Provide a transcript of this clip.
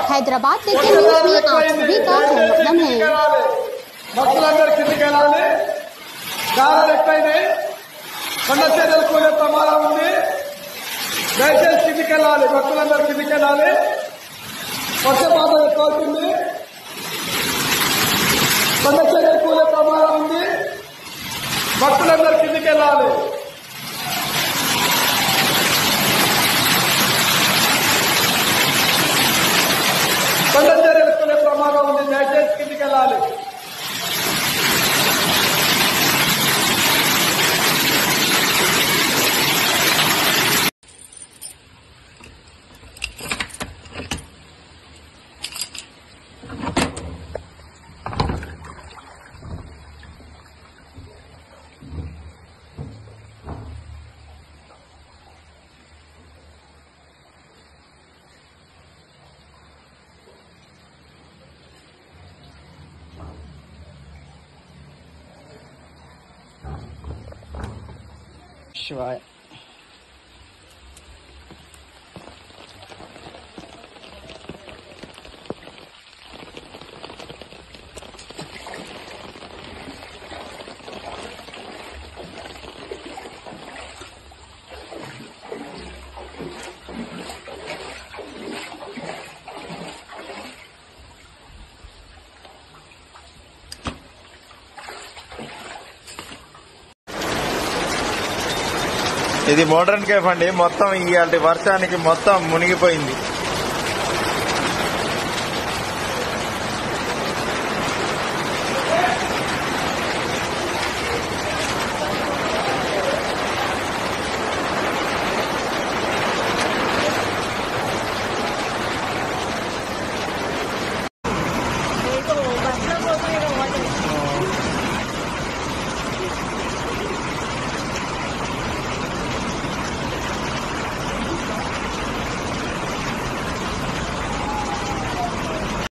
Hyderabad latest news में आप सभी का स्वागतम है భక్తులందరూ కిందికి వెళ్ళాలి దారాలు ఎక్కువైనాయి కొండ చర్యలు కూలే ప్రమాదం ఉంది దయచేసి కిందికి వెళ్ళాలి భక్తులందరూ కిందికి వెళ్ళాలి వర్షపాతం ఎక్కువ అవుతుంది కొండ చర్యలు కూలే ప్రమాదం ఉంది భక్తులందరూ కిందికి వెళ్ళాలి కొండ చర్యలు కూలే ప్రమాదం ఉంది దయచేసి కిందికి వెళ్ళాలి శివాయ ఇది మోడర్న్ కేఫ్ అండి మొత్తం ఇవాళ వర్షానికి మొత్తం మునిగిపోయింది